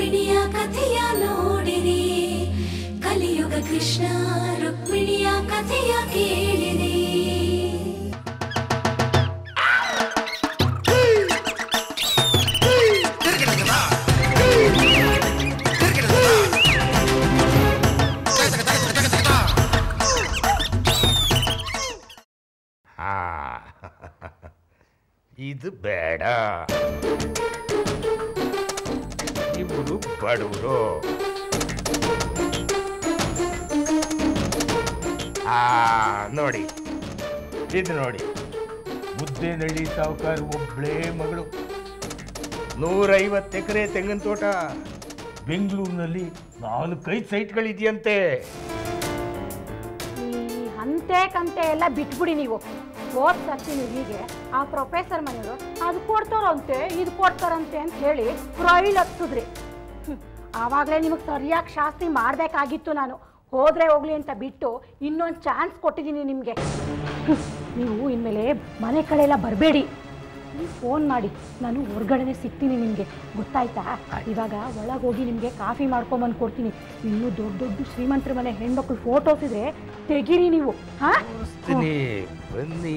ರುಕ್ಮಿಣಿಯ ಕಥೆಯ ನೋಡಿರಿ ಕಲಿಯುಗ ಕೃಷ್ಣ ರುಕ್ಮಿಣಿಯ ಕಥೆಯ ಕೇಳಿರಿ ಹಾ ಇದು ಬೇಡ ಇವರು ಬಡವರು ಆ ನೋಡಿ ಇದು ನೋಡಿ ಮುದ್ದೇನಹಳ್ಳಿ ಸಾವುಕಾರ ಒಬ್ಬಳೇ ಮಗಳು ನೂರೈವತ್ತು ಎಕರೆ ತೆಂಗಿನ ತೋಟ ಬೆಂಗಳೂರಿನಲ್ಲಿ ನಾಲ್ಕೈದು ಸೈಟ್ಗಳಿದೆಯಂತೆ ಈ ಹಂತೆ ಕಂತೆ ಎಲ್ಲ ಬಿಟ್ಬಿಡಿ ನೀವು ಹೋದ್ ಸರ್ತಿ ನೀವು ಹೀಗೆ ಆ ಪ್ರೊಫೆಸರ್ ಮನೆಯವರು ಅದು ಕೊಡ್ತಾರಂತೆ ಇದು ಕೊಡ್ತಾರಂತೆ ಅಂತ ಹೇಳಿ ರೈಲ್ ಹತ್ತಿದ್ರಿ ಆವಾಗಲೇ ನಿಮಗೆ ಸರಿಯಾಗಿ ಶಾಸ್ತಿ ಮಾಡಬೇಕಾಗಿತ್ತು ನಾನು ಹೋದ್ರೆ ಹೋಗ್ಲಿ ಅಂತ ಬಿಟ್ಟು ಇನ್ನೊಂದು ಚಾನ್ಸ್ ಕೊಟ್ಟಿದ್ದೀನಿ ನಿಮಗೆ ನೀವು ಇನ್ಮೇಲೆ ಮನೆ ಕಡೆ ಎಲ್ಲ ಬರಬೇಡಿ ಫೋನ್ ಮಾಡಿ ನಾನು ಹೊರಗಡೆನೆ ಸಿಗ್ತೀನಿ ನಿಮಗೆ ಗೊತ್ತಾಯ್ತಾ ಇವಾಗ ಒಳಗೆ ಹೋಗಿ ನಿಮಗೆ ಕಾಫಿ ಮಾಡ್ಕೊಂಬಂದು ಕೊಡ್ತೀನಿ ಇನ್ನೂ ದೊಡ್ಡ ದೊಡ್ಡ ಶ್ರೀಮಂತರ ಮನೆ ಹೆಣ್ಮಕ್ಳು ಫೋಟೋಸ್ ಇದ್ರೆ ತೆಗೀರಿ ನೀವು ಹಾ ತೋರಿಸ್ತೀನಿ ಬನ್ನಿ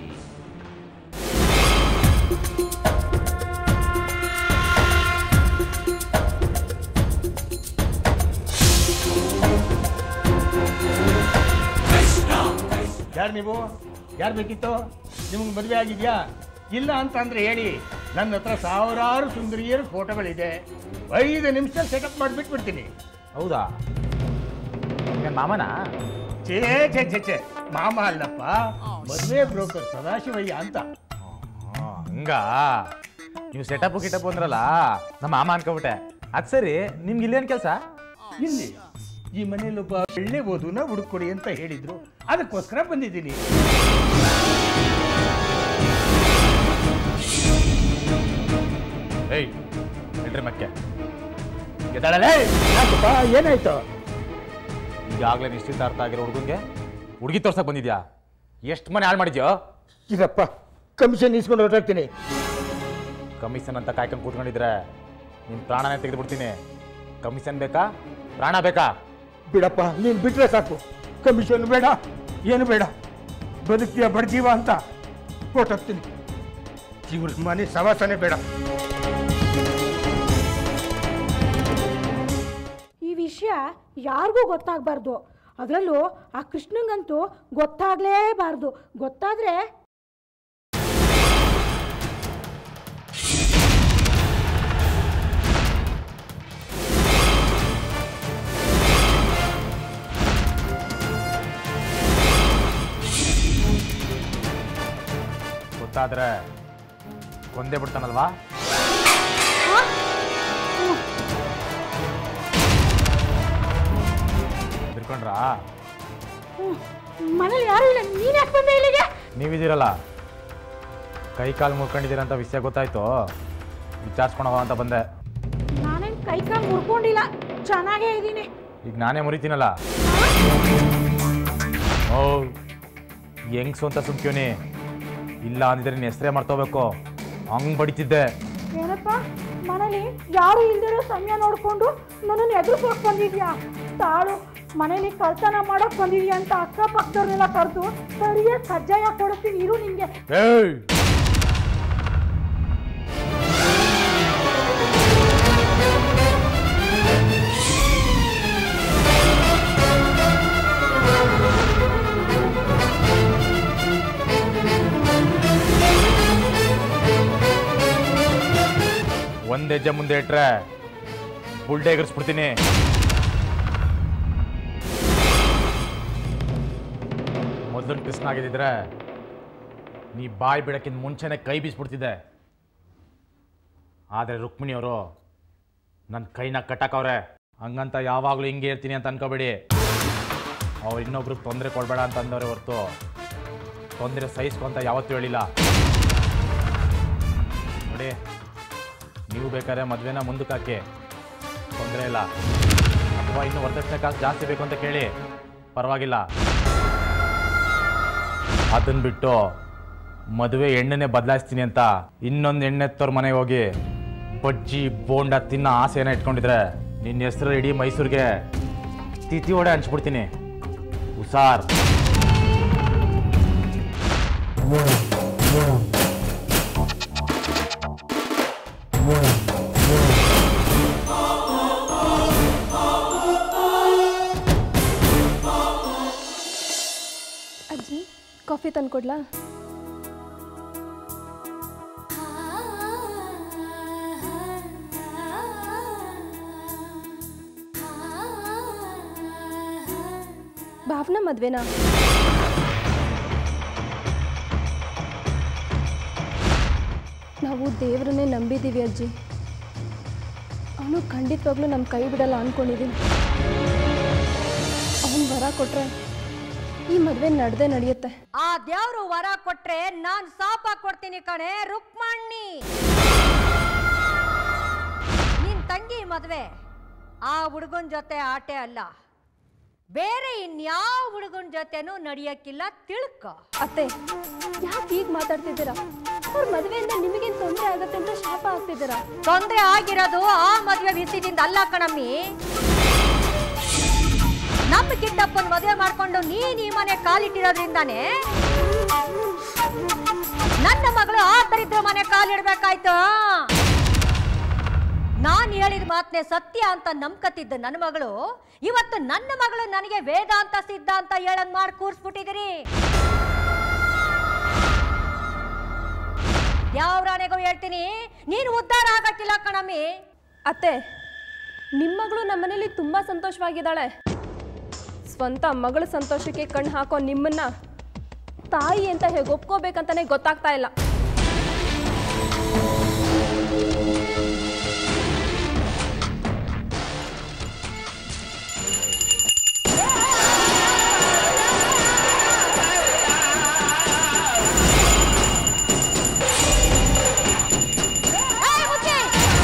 ಯಾರು ನೀವು ಯಾರು ಬೇಕಿತ್ತು ನಿಮಗೆ ಮದುವೆ ಆಗಿದೆಯಾ ಇಲ್ಲ ಅಂತ ಅಂದ್ರೆ ಹೇಳಿ ನನ್ನ ಹತ್ರ ಸಾವಿರಾರು ಸುಂದರಿಯರ ಫೋಟೋಗಳಿದೆ ಐದು ನಿಮಿಷ ಸೆಟಪ್ ಮಾಡಿಬಿಟ್ಬಿಡ್ತೀನಿ ಹೌದಾ ಏನ್ ಮಾಮನ ಛೇ ಛೇ ಛೇ ಛೇ ಮಾಮ ಅಲ್ಲಪ್ಪ ಮದುವೆ ಬ್ರೋಕರ್ ಸದಾಶಿವಯ್ಯ ಅಂತ ಹಂಗ ನೀವು ಸೆಟಪ್ ಗಿಟಪ್ ಅಂದ್ರಲ್ಲ ನಮ್ಮ ಮಾಮ ಅನ್ಕೋಬಿಟ್ಟೆ ಅದ್ ಸರಿ ನಿಮ್ಗೆ ಇಲ್ಲೇನ್ ಕೆಲಸ ಇಲ್ಲಿ ಈ ಮನೇಲಿ ಒಬ್ಬ ಒಳ್ಳೆ ಓದುನ ಹುಡುಕೊಡಿ ಅಂತ ಹೇಳಿದ್ರು ಅದಕ್ಕೋಸ್ಕರ ಬಂದಿದ್ದೀನಿ ಏಯ್ ಹೇಳ್ರಿ ಮಕ್ಕೆ ಎದ್ದಾಳಲೇ? ಯಾಕಪ್ಪ ಏನಾಯ್ತು ಈಗಾಗಲೇ ನಿಶ್ಚಿತಾರ್ಥ ಆಗಿರೋ ಹುಡುಗಂಗೆ ಹುಡುಗಿ ತೋರ್ಸಕ್ ಬಂದಿದ್ಯಾ ಎಷ್ಟು ಮನೆ ಹಾಳು ಮಾಡಿದ್ಯೋ ಇದಪ್ಪ ಕಮಿಷನ್ ಇಸ್ಕೊಂಡು ಹೊರಟಾಗ್ತೀನಿ ಕಮಿಷನ್ ಅಂತ ಕಾಯ್ಕೊಂಡು ಕೂತ್ಕೊಂಡಿದ್ರೆ ನಿನ್ ಪ್ರಾಣನೇ ತೆಗೆದು ಬಿಡ್ತೀನಿ ಕಮಿಷನ್ ಬೇಕಾ ಪ್ರಾಣ ಬೇಕಾ ಬಿಡಪ್ಪ ನೀನು ಬಿಟ್ರೆ ಸಾಕು ಕಮಿಷನ್ ಬೇಡ ಏನು ಬೇಡ ಬದುಕ್ತೀಯ ಬಡ್ಜೀವ ಅಂತ ಹೊರಟಾಗ್ತೀನಿ ಇವ್ರ ಮನೆ ಸವಾಸನೆ ಬೇಡ ಈ ವಿಷಯ ಯಾರಿಗೂ ಗೊತ್ತಾಗಬಾರ್ದು ಅದರಲ್ಲೂ ಆ ಕೃಷ್ಣಂಗಂತೂ ಗೊತ್ತಾಗಲೇಬಾರ್ದು ಗೊತ್ತಾದ್ರೆ ಗೊತ್ತಾದ್ರೆ ಕೊಂದೇ ಬಿಡ್ತಾನಲ್ವಾ ತಿಳ್ಕೊಂಡ್ರಾ ಮನೇಲಿ ಯಾರು ಇಲ್ಲ ನೀನು ಯಾಕೆ ಬಂದೆ ಇಲ್ಲಿಗೆ ನೀವಿದ್ದೀರಲ್ಲ ಕೈ ಕಾಲು ಮುರ್ಕೊಂಡಿದ್ದೀರ ಅಂತ ವಿಷಯ ಗೊತ್ತಾಯ್ತು ವಿಚಾರಿಸ್ಕೊಳವ ಅಂತ ಬಂದೆ ನಾನೇನು ಕೈ ಕಾಲು ಮುರ್ಕೊಂಡಿಲ್ಲ ಚೆನ್ನಾಗೇ ಇದ್ದೀನಿ ಈಗ ನಾನೇ ಮುರಿತೀನಲ್ಲ ಓ ಹೆಂಗ್ಸು ಅಂತ ಸುಮ್ಕ್ಯೂನಿ ಇಲ್ಲ ಅಂದಿದ್ರೆ ನೀನು ಹೆಸರೇ ಮಾಡ್ಕೋಬೇಕು ಹಂಗ್ ಬಡಿತಿದ್ದೆ ಏನಪ್ಪ ಮನೇಲಿ ಯಾರು ಇಲ್ದಿರೋ ಸಮಯ ನೋಡ್ಕೊಂಡು ನನ್ನನ್ನು ಎದುರಿಸೋಕೆ ಬಂದಿದ್ಯಾ ತಾಳು ಮನೇಲಿ ಕಳ್ತನ ಮಾಡೋಕ್ ಬಂದಿದ್ಯಾ ಅಂತ ಅಕ್ಕಪಕ್ಕದವ್ರನ್ನೆಲ್ಲ ಕರೆದು ಸರಿಯಾಗಿ ಕಜ್ಜಾಯ ಕೊಡ್ತೀನಿ ಇರು ನಿಂಗೆ ಏಯ್ ಒಂದ್ ಹೆಜ್ಜೆ ಮುಂದೆ ಇಟ್ರೆ ಬುಲ್ಡೆ ಎಗರಿಸ್ಬಿಡ್ತೀನಿ ಮೊದಲು ಕೃಷ್ಣ ಆಗಿದ್ದಿದ್ರೆ ನೀ ಬಾಯಿ ಬಿಡಕ್ಕಿಂತ ಮುಂಚೆನೆ ಕೈ ಬೀಸ್ಬಿಡ್ತಿದ್ದೆ ಆದರೆ ರುಕ್ಮಿಣಿಯವರು ನನ್ನ ಕೈನ ಕಟ್ಟಕವ್ರೆ ಹಂಗಂತ ಯಾವಾಗಲೂ ಹಿಂಗೆ ಇರ್ತೀನಿ ಅಂತ ಅನ್ಕೋಬೇಡಿ ಅವ್ರು ಇನ್ನೊಬ್ರಿಗೆ ತೊಂದರೆ ಕೊಡಬೇಡ ಅಂತ ಅಂದವ್ರೆ ಹೊರತು ತೊಂದರೆ ಸಹಿಸ್ಕೊಂತ ಯಾವತ್ತೂ ಹೇಳಿಲ್ಲ ನೋಡಿ ನೀವು ಬೇಕಾದ್ರೆ ಮದುವೆನ ಮುಂದಕ್ಕೆ ಹಾಕಿ ತೊಂದರೆ ಇಲ್ಲ ಅಥವಾ ಇನ್ನು ವರದಕ್ಷಿಣೆ ಕಾಸು ಜಾಸ್ತಿ ಬೇಕು ಅಂತ ಕೇಳಿ ಪರವಾಗಿಲ್ಲ ಅದನ್ನ ಬಿಟ್ಟು ಮದುವೆ ಎಣ್ಣೆನೆ ಬದಲಾಯಿಸ್ತೀನಿ ಅಂತ ಇನ್ನೊಂದು ಎಣ್ಣೆತ್ತವ್ರ ಮನೆಗೆ ಹೋಗಿ ಬಜ್ಜಿ ಬೋಂಡ ತಿನ್ನೋ ಆಸೆನ ಇಟ್ಕೊಂಡಿದ್ರೆ ನಿನ್ನ ಹೆಸರು ಇಡೀ ಮೈಸೂರಿಗೆ ತಿಥಿ ಒಡೆ ಹಂಚ್ಬಿಡ್ತೀನಿ ಹುಷಾರ್ ಅಜ್ಜಿ ಕಾಫಿ ತಂದ್ಕೊಡ್ಲಾ ಭಾವನಾ ಮದ್ವೆನಾ ನಾವು ದೇವರನ್ನೇ ನಂಬಿದ್ದೀವಿ ಅಜ್ಜಿ ಅವನು ಖಂಡಿತವಾಗ್ಲೂ ನಮ್ಮ ಕೈ ಬಿಡಲ್ಲ ಅಂದ್ಕೊಂಡಿದ್ದೀನಿ ಅವನು ವರ ಕೊಟ್ರೆ ಈ ಮದುವೆ ನಡೆದೇ ನಡೆಯುತ್ತೆ ಆ ದೇವ್ರು ವರ ಕೊಟ್ರೆ ನಾನ್ ಸಾಪ ಕೊಡ್ತೀನಿ ಕಣೆ ರುಕ್ಮಣ್ಣಿ ನಿನ್ ತಂಗಿ ಮದ್ವೆ ಆ ಹುಡುಗನ್ ಜೊತೆ ಆಟೆ ಅಲ್ಲ ಬೇರೆ ಇನ್ಯಾವ ಹುಡುಗನ್ ಜೊತೆನೂ ನಡೆಯಕ್ಕಿಲ್ಲ ತಿಳ್ಕೊ ಅತ್ತೆ ಯಾಕೆ ಈಗ ಮಾತಾಡ್ತಿದ್ದೀರಾ ಅವ್ರ ಮದುವೆಯಿಂದ ನಿಮಗೇನು ತೊಂದರೆ ಆಗತ್ತೆ ಅಂತ ಶಾಪ ಆಗ್ತಿದ್ದೀರಾ ತೊಂದ್ರೆ ಆಗಿರೋದು ಆ ಮದ್ವೆ ವಿಷಯದಿಂದ ಅಲ್ಲ ಕಣಮ್ಮಿ ನಮ್ಮ ಕಿಟ್ಟಪ್ಪನ್ ಮದುವೆ ಮಾಡ್ಕೊಂಡು ನೀನ್ ಈ ಮನೆ ಕಾಲಿಟ್ಟಿರೋದ್ರಿಂದಾನೇ ನನ್ನ ಮಗಳು ಆ ದರಿದ್ರ ಮನೆ ಕಾಲಿಡ್ಬೇಕಾಯ್ತು ನಾನ್ ಹೇಳಿದ ಮಾತನೆ ಸತ್ಯ ಅಂತ ನಂಬ್ಕತಿದ್ದ ನನ್ನ ಮಗಳು ಇವತ್ತು ನನ್ನ ಮಗಳು ನನಗೆ ವೇದಾಂತ ಸಿದ್ಧಾಂತ ಹೇಳಂಗ್ ಮಾಡಿ ಕೂರ್ಸ್ಬಿಟ್ಟಿದಿರಿ ಯಾವ್ರಾನೆಗೂ ಹೇಳ್ತೀನಿ ನೀನು ಉದ್ಧಾರ ಆಗಕ್ಕಿಲ್ಲ ಕಣಮ್ಮಿ ಅತ್ತೆ ನಿಮ್ಮ ಮಗಳು ನಮ್ಮನೇಲಿ ತುಂಬ ಸಂತೋಷವಾಗಿದ್ದಾಳೆ ಸ್ವಂತ ಮಗಳ ಸಂತೋಷಕ್ಕೆ ಕಣ್ಣು ಹಾಕೋ ನಿಮ್ಮನ್ನ ತಾಯಿ ಅಂತ ಹೇಗೆ ಒಪ್ಕೋಬೇಕಂತಾನೆ ಗೊತ್ತಾಗ್ತಾ ಇಲ್ಲ ಏಯ್, ಮುಚ್ಚಿ!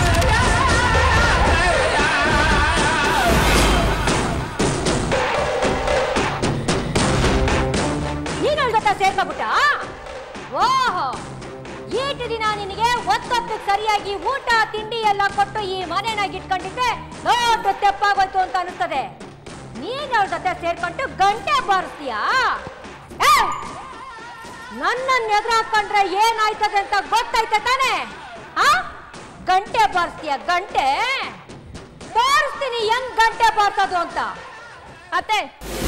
ನೀನ್ ಅವ್ಳ್ ಜೊತೆ ಸೇರ್ಕೊಬಿಟ್ಟ ಓಹೋ ಈಟು ದಿನ ನಿನಗೆ ಒತ್ತೊತ್ತಿಗೆ ಸರಿಯಾಗಿ ಊಟ ತಿಂಡಿ ಎಲ್ಲ ಕೊಟ್ಟು ಈ ಮನೆನಾಗ ಇಟ್ಕೊಂಡಿದ್ದೆ ದೊಡ್ಡ ತೆಪ್ಪಾಗೋಯ್ತು ಅಂತ ಅನಿಸ್ತದೆ ನೀನ್ ಅವ್ಳ ಜೊತೆ ಸೇರ್ಕೊಂಡು ಗಂಟೆ ಬಾರಿಸ್ತೀಯಾ ಏಯ್! ನನ್ನನ್ನ ಎದುರು ಹಾಕೊಂಡ್ರೆ ಏನಾಯ್ತದೆ ಅಂತ ಗೊತ್ತೈತೆ ತಾನೆ ಆ ಗಂಟೆ ಬಾರಿಸ್ತೀಯ ಗಂಟೆ ಬಾರಿಸ್ತೀನಿ ಹೆಂಗ್ ಗಂಟೆ ಬಾರ್ಸೋದು ಅಂತ ಅತ್ತೆ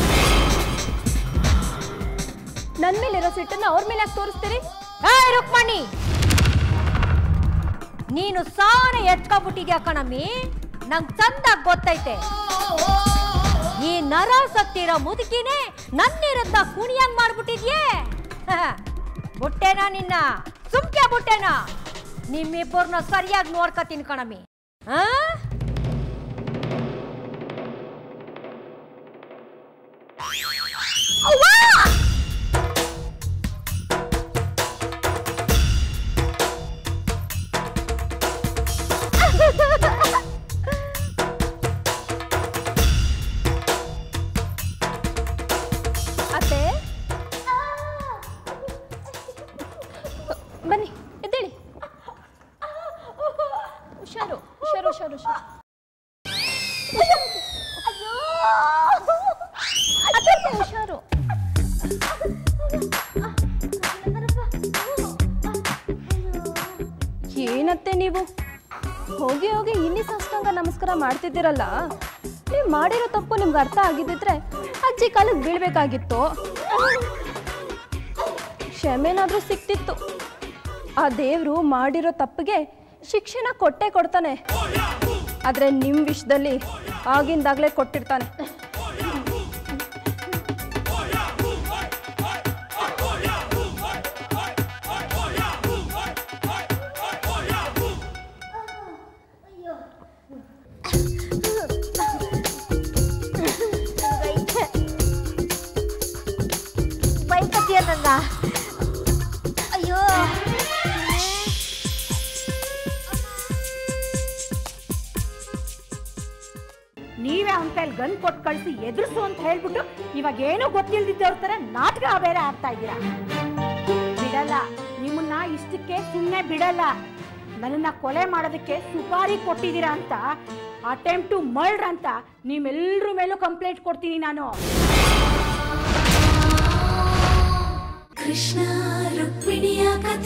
ನನ್ನ ಮೇಲಿರೋ ಸಿಟ್ಟನ್ನ ಅವ್ರ ಮೇಲೆ ಯಾಕೆ ತೋರಿಸ್ತೀರಿ ಏಯ್ ರುಕ್ಮಣಿ ನೀನು ಸಾನ ಎತ್ಕೊಬಿಟ್ಟಿದ್ಯಾ ಕಣಮ್ಮಿ ನಂಗ್ ಚಂದಾಗ್ ಗೊತ್ತೈತೆ ಈ ನರ ಸತ್ತಿರೋ ಮುದುಕಿನೇ ನನ್ನಿರುತ್ತ ಕುಣಿಯಂಗ್ ಮಾಡ್ಬಿಟ್ಟಿದ್ಯೇ ಬುಟ್ಟೆನಾ ನಿನ್ನ ಸುಮ್ಕೆ ಬುಟ್ಟೆನಾ ನಿಮ್ಮಿಬ್ಬರನ್ನ ಸರಿಯಾಗಿ ನೋಡ್ಕತೀನಿ ಕಣಮ್ಮಿ ಆ ಅತ್ತೆ ಬನ್ನಿ ಎದ್ದೇಳಿ ಹುಷಾರು ಹುಷಾರು ಹುಷಾರು ಹುಷಾರು ಅತ್ತೆ, ಅತ್ತೆ, ಹುಷಾರು ಏನತ್ತೆ ನೀವು ಹೋಗಿ ಹೋಗಿ ಇಲ್ಲಿ ಸಾಷ್ಟಾಂಗ ನಮಸ್ಕಾರ ಮಾಡ್ತಿದ್ದೀರಲ್ಲ ನೀವು ಮಾಡಿರೋ ತಪ್ಪು ನಿಮ್ಗೆ ಅರ್ಥ ಆಗಿದ್ದಿದ್ರೆ ಅಜ್ಜಿ ಕಾಲಿಗೆ ಬೀಳ್ಬೇಕಾಗಿತ್ತು ಕ್ಷಮೆನಾದ್ರೂ ಸಿಕ್ತಿತ್ತು ಆ ದೇವ್ರು ಮಾಡಿರೋ ತಪ್ಪಿಗೆ ಶಿಕ್ಷೆನ ಕೊಟ್ಟೇ ಕೊಡ್ತಾನೆ ಆದರೆ ನಿಮ್ಮ ವಿಷಯದಲ್ಲಿ ಆಗಿಂದಾಗಲೇ ಕೊಟ್ಟಿರ್ತಾನೆ ಬೈಕತ್ತಿಯ ನಂಗ ಅಯ್ಯೋ ನೀವೇ ಅವನ ಕೈಲಿ ಗನ್ ಕೊಟ್ಟು ಕಳಿಸಿ ಎದುರಿಸು ಅಂತ ಹೇಳ್ಬಿಟ್ಟು ಇವಾಗ ಏನೂ ಗೊತ್ತಿಲ್ದಿದ್ದವ್ರ ಥರ ನಾಟಕ ಬೇರೆ ಆಡ್ತಾ ಇದ್ದೀರಾ ಬಿಡಲ್ಲ ನಿಮ್ಮನ್ನ ಇಷ್ಟಕ್ಕೆ ಸುಮ್ಮನೆ ಬಿಡಲ್ಲ ನನ್ನನ್ನ ಕೊಲೆ ಮಾಡೋದಕ್ಕೆ ಸುಪಾರಿ ಕೊಟ್ಟಿದ್ದೀರಾ ಅಂತ ಅಟೆಂಪ್ಟ್ ಟು ಮರ್ಡರ್ ಅಂತ ನಿಮ್ಮೆಲ್ಲರ ಮೇಲೂ ಕಂಪ್ಲೇಂಟ್ ಕೊಡ್ತೀನಿ ನಾನು ಕೃಷ್ಣ ರುಕ್ಮಿಣಿಯ ಕಥೆಯ